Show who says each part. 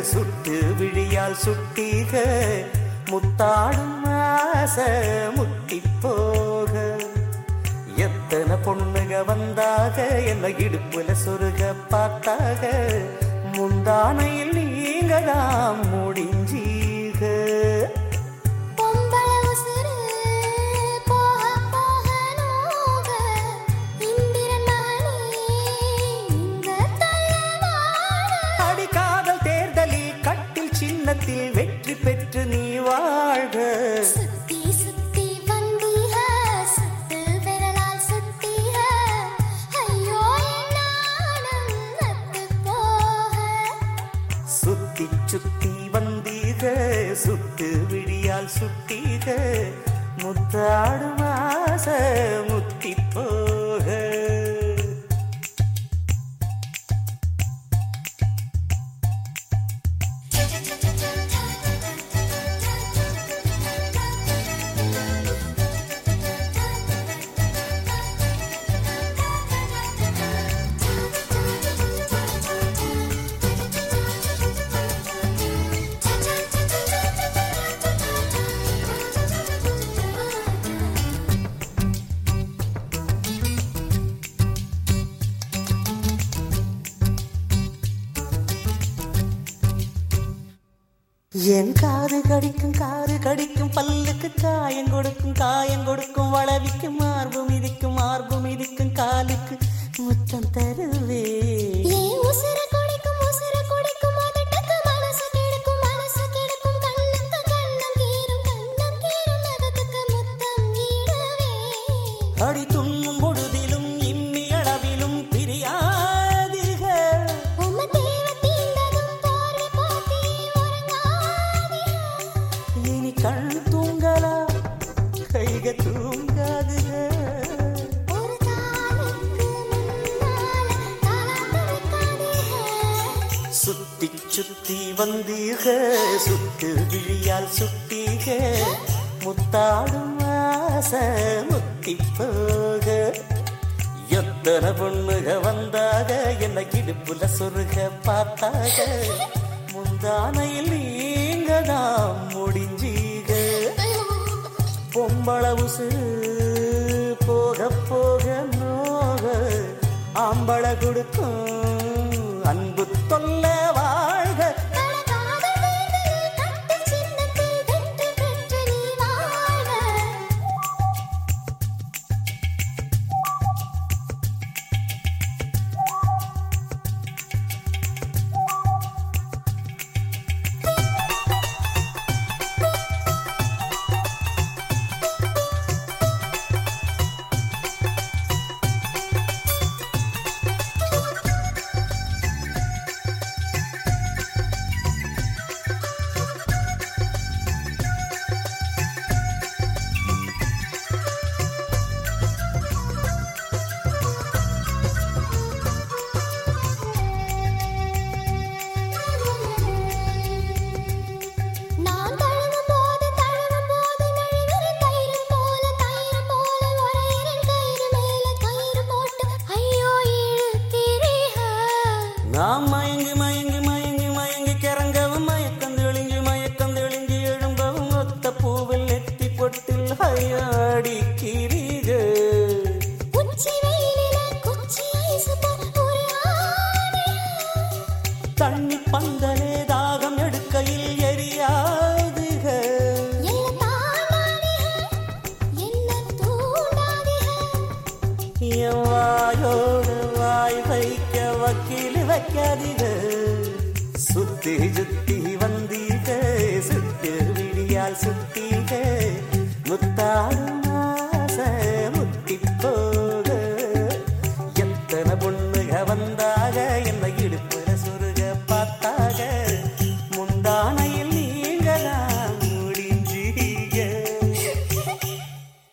Speaker 1: சுட்டு விழியால் சுட்டீக முத்தாடும் ஆசை முத்தி போக எத்தனை பொண்ணுக வந்தாக என்ன இடுப்புல சொருக பார்த்தாக முந்தானையில் நீங்க தான் முடிஞ்சீக
Speaker 2: பொம்பள உசுரு போக போக நோக இந்திரன் மகனே இந்த தள்ளவான
Speaker 1: அடி காதல் தேர்தலில் கட்டில் சின்னத்தில் வெற்றி பெற்று நீ வாழ்க
Speaker 2: சுத்தி சுத்தி வந்தீக சுத்து விரலால் சுத்தீக ஐயோ என் நாணம் நத்து போக
Speaker 1: சுத்தி சுத்தி வந்தீக சுத்து விழியால் சுட்டீக முத்தாடும் ஆசை முத்தி போக என் காது கடிக்கும் காது கடிக்கும் பல்லுக்கு காயம் கொடுக்கும் காயம் கொடுக்கும் வளவிக்கும் மார்பு மிதிக்கும் மார்பு மிதிக்கும் காலுக்கு முத்தம் தருவே
Speaker 2: ஏன் உசுர குடிக்கும் உசுர குடிக்கும் அதட்டுக்கு மனசு கெடுக்கும் மனசு கெடுக்கும் கண்ணுக்கு கண்ணம் கீரும் கண்ணம் கீரும் நகத்துக்கு முத்தம் ஈடுவே
Speaker 1: அடி துண்ணும் பொழுதிலும் இம்மி அளவிலும் பிரியாதிக
Speaker 2: உம்ம தேவ தீண்டதும் போர்வை போத்தி உறங்காதீங்க
Speaker 1: இனி கண் தூங்கலா கைக தூங்காதுக
Speaker 2: ஒரு தாளுக்கு முன்னால தாளாட்ட வைக்காதீங்க
Speaker 1: சுத்தி சுத்தி வந்தீக சுத்து விழியால் சுட்டீக முத்தாடும் ஆசை முத்தி போக எத்தனை பொண்ணுக வந்தாக என்ன இடுப்புல சொருக பார்த்தாக முந்தானையில் நீங்க தான் முடிஞ்சீக பொம்பள உசுறு போக போக நோக ஆம்பள கொடுக்கும் அன்பு தொல்ல வாழ்க
Speaker 2: பல காதல் தேர்தலில் கட்டு சின்னத்தில் வெற்றி பெற்று நீ வாழ்க நான் தழுவும் போது தழுவும் போது நழுவுற கயிறு போல கயிறு போல உரையிறன் கயிறு மேல கயிறு போட்டு ஐயோ இழுத்தீரீக
Speaker 1: நாம் மயங்கி மயங்கி மயங்கி மயங்கி கிறங்கவும் மயக்கம் தெளிஞ்சு மயக்கம் தெளிஞ்சு எழும்பவும் ஒத்த பூவில் நெத்தி பொட்டில் ஹையாடி கிரிக
Speaker 2: உச்சி வெயிலில குச்சி ஐசு போல ஒரு ஆடையா
Speaker 1: தண்ணி பந்தலே தாகம் எடுக்கையில் எரியாதுக
Speaker 2: என்ன தாண்டாதீக என்ன தூண்டாதீக
Speaker 1: என் வாயோடு வாய் வைக்க வக்கீல் வைக்காதீக சுத்தி சுத்தி வந்தீக சுட்டு விடியால் சுத்தீக முத்தாடு